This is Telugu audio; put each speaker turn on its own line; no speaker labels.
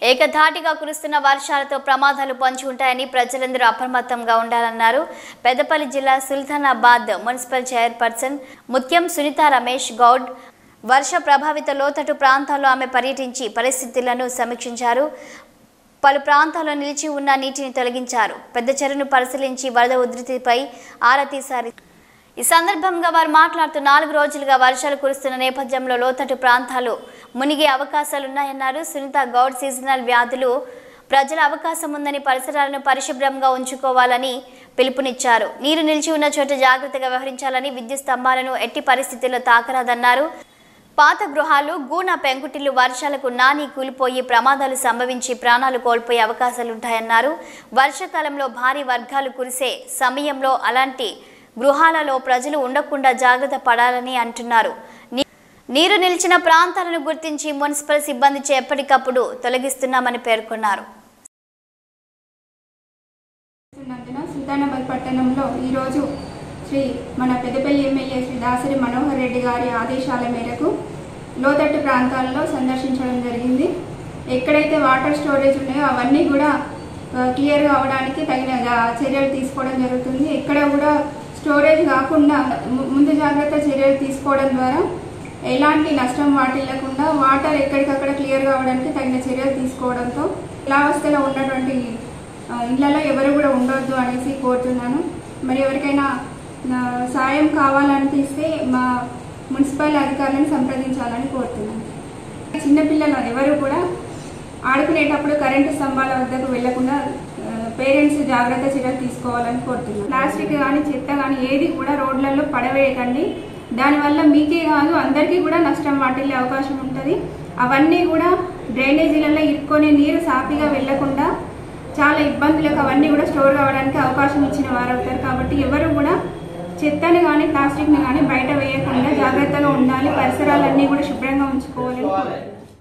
ఏకధాటిగా కురుస్తున్న వర్షాలతో ప్రమాదాలు పొంచి ఉంటాయని ప్రజలందరూ అప్రమత్తంగా ఉండాలన్నారు పెద్దపల్లి జిల్లా సుల్తానాబాద్ మున్సిపల్ చైర్పర్సన్ ముత్యం సునీత రమేష్ గౌడ్ వర్ష ప్రభావిత లోతట్టు ప్రాంతాల్లో ఆమె పర్యటించి పరిస్థితులను సమీక్షించారు పలు ప్రాంతాల్లో నిలిచి ఉన్న నీటిని తొలగించారు పెద్ద చెరువును పరిశీలించి వరద ఉధృతిపై ఆరా తీశారు ఈ సందర్భంగా వారు మాట్లాడుతూ నాలుగు రోజులుగా వర్షాలు కురుస్తున్న నేపథ్యంలో లోతట్టు ప్రాంతాలు మునిగే అవకాశాలున్నాయన్నారు సునీత గౌడ్ సీజనల్ వ్యాధులు ప్రజల అవకాశం ఉందని పరిసరాలను పరిశుభ్రంగా ఉంచుకోవాలని పిలుపునిచ్చారు నీరు నిలిచి ఉన్న చోట జాగ్రత్తగా వ్యవహరించాలని విద్యుత్ స్తంభాలను ఎట్టి పరిస్థితుల్లో తాకరాదన్నారు పాత గృహాలు గూన పెంకుటిల్లు వర్షాలకు నాని కూలిపోయి ప్రమాదాలు సంభవించి ప్రాణాలు కోల్పోయే అవకాశాలుంటాయన్నారు వర్షాకాలంలో భారీ వర్గాలు కురిసే సమయంలో అలాంటి గృహాలలో ప్రజలు ఉండకుండా జాగ్రత్త పడాలని అంటున్నారు నీ- నీరు నిలిచిన ప్రాంతాలను గుర్తించి మున్సిపల్ సిబ్బందిచే ఎప్పటికప్పుడు తొలగిస్తున్నామని పేర్కొన్నారు
చేస్తున్నందున సుల్తానాబాద్ పట్టణంలో ఈరోజు శ్రీ మన పెద్దపల్లి ఎమ్మెల్యే శ్రీ దాసరి మనోహర్ రెడ్డి గారి ఆదేశాల మేరకు లోతట్టు ప్రాంతాల్లో సందర్శించడం జరిగింది ఎక్కడైతే వాటర్ స్టోరేజ్ ఉన్నాయో అవన్నీ కూడా క్లియర్ అవడానికి తగిన జా- చర్యలు తీసుకోవడం జరుగుతుంది ఎక్కడ కూడా స్టోరేజ్ కాకుండా ము- ముందు జాగ్రత్త చర్యలు తీసుకోవడం ద్వారా ఎలాంటి నష్టం వాటిల్లకుండా వాటర్ ఎక్కడికక్కడ క్లియర్ కావడానికి తగిన చర్యలు తీసుకోవడంతో జలావస్థలో ఉన్నటువంటి ఆ, ఇళ్లలో ఎవరు కూడా ఉండొద్దు అనేసి కోరుతున్నాను మరి ఎవరికైనా నా సాయం కావాలనిపిస్తే మా మున్సిపల్ అధికారులను సంప్రదించాలని కోరుతున్నాను చిన్నపిల్లలు ఎవరు కూడా ఆడుకునేటప్పుడు కరెంటు స్తంభాల వద్దకు వెళ్లకుండా పేరెంట్స్ జాగ్రత్త చర్యలు తీసుకోవాలని కోరుతున్నాను ప్లాస్టిక్ కానీ చెత్త కానీ ఏది కూడా రోడ్లలో పడవేయకండి దానివల్ల మీకే కాదు అందరికీ కూడా నష్టం వాటిల్లే అవకాశం ఉంటుంది అవన్నీ కూడా డ్రైనేజీలలో ఇరుక్కొని నీరు సాఫీగా వెళ్లకుండా చాలా ఇబ్బందులకు అవన్నీ కూడా స్టోర్ కావడానికి అవకాశం ఇచ్చిన వారు అవుతారు కాబట్టి ఎవరు కూడా చెత్తని కానీ ప్లాస్టిక్ని కానీ బయట వేయకుండా జాగ్రత్తగా ఉండాలి పరిసరాలన్నీ కూడా శుభ్రంగా ఉంచుకోవాలని కోరుతున్నాను.